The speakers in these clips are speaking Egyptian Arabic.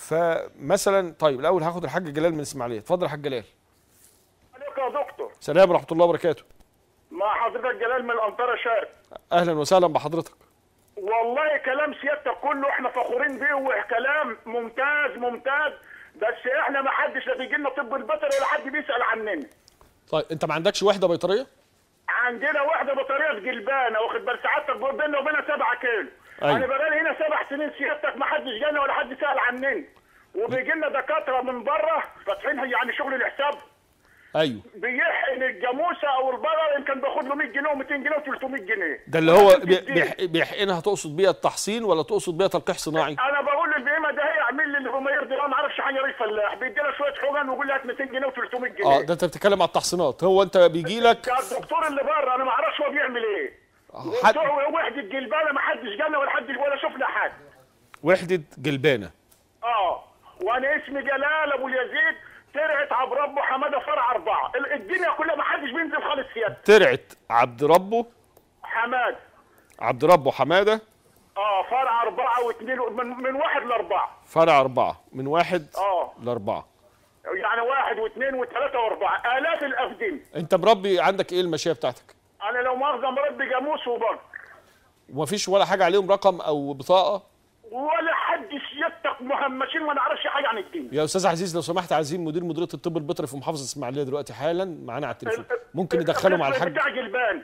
فمثلا طيب الاول هاخد الحاج جلال من اسماعيليه اتفضل يا حاج جلال عليك يا دكتور سلام ورحمه الله وبركاته مع حضرتك جلال من الانطره شرق اهلا وسهلا بحضرتك والله كلام سيادتك كله احنا فخورين بيه وكلام ممتاز ممتاز بس احنا ما حدش لا بيجي لنا طب البيطري ولا حد بيسال عننا طيب انت ما عندكش وحده بيطريه عندنا واحده بطاريه في جلبانه واخد بال سعادتك بقول بيننا وبينها 7 كيلو أيوة. انا بقالي هنا سبع سنين سيادتك ما حدش جانا ولا حد سال عننا وبيجي لنا دكاتره من بره فاتحين يعني شغل الحساب ايوه بيحقن الجاموسه او البقر يمكن بياخد له 100 جنيه و200 جنيه و300 جنيه ده اللي هو بي- بتديه. بيح- بيحقنها تقصد بيها التحصين ولا تقصد بيها تلقيح صناعي انا بقول للبهيمه ده هي اعمل لي اللي هو ما يرضي الله ما اعرفش حاجه ريف فلاح بيدي لها شويه حقن ويقول لها هات 200 جنيه و300 جنيه اه ده انت بتتكلم على التحصينات هو انت بيجي لك ده الدكتور اللي بره انا ما اعرفش هو بيعمل ايه حد بتوع وحده جلبانه ما حدش جانا ولا حد ولا شفنا حد وحده جلبانه اه وانا اسمي جلال ابو اليزيد ترعه عبد ربه حماده فرع اربعه ال- الدنيا كلها ما حدش بينزل خالص سيادة ترعه عبد ربه حماد عبد ربه حماده اه فرع اربعه واثنين من, من واحد لاربعه فرع أربعة من واحد اه لأربعة يعني واحد واثنين وثلاثه واربعه الاف الافدين أنت مربي عندك إيه الماشية بتاعتك؟ انا لو مؤاخذه مربي جاموس وبر ومفيش ولا حاجة عليهم رقم أو بطاقة؟ ولا حد سيادتك مهمشين ما نعرفش حاجه عن الدين يا أستاذ عزيز لو سمحت عايزين مدير مديرية الطب البيطري في محافظة إسماعيلية دلوقتي حالا معانا على التليفون ممكن ندخله مع الحاج بتاع جلبان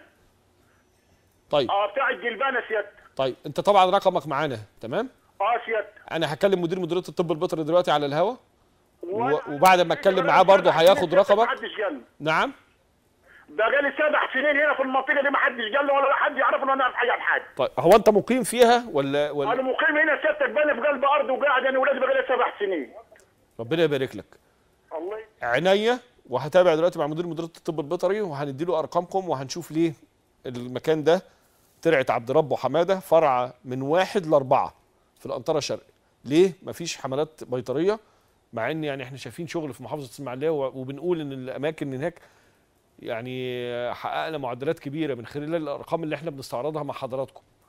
طيب اه بتاع الجلبان يا سيادتك طيب أنت طبعا رقمك معانا تمام؟ اه سيادتك أنا هكلم مدير مديرية الطب البيطري دلوقتي على الهوا و- وبعد ما أتكلم معاه برضه هياخد رقمك. ما حدش جالنا نعم ده جالي سبع سنين هنا في المنطقه دي ما حدش جالنا ولا حد يعرف ان انا اعرف حاجه عن حد طيب هو أنت مقيم فيها ولا انا ولا مقيم هنا سيادتك بني في قلب ارض وقاعد انا ولادي بقالي سبع سنين ربنا يبارك لك الله ي- عينيا وهتابع دلوقتي مع مدير مديريه الطب البيطري وهندي له ارقامكم وهنشوف ليه المكان ده ترعه عبد ربه حماده فرع من واحد لاربعه في الانطره الشرقي ليه مفيش حملات بيطريه مع ان يعني احنا شايفين شغل في محافظه اسماعيليه و- وبنقول ان الاماكن هناك يعني حققنا معدلات كبيره من خلال الارقام اللي احنا بنستعرضها مع حضراتكم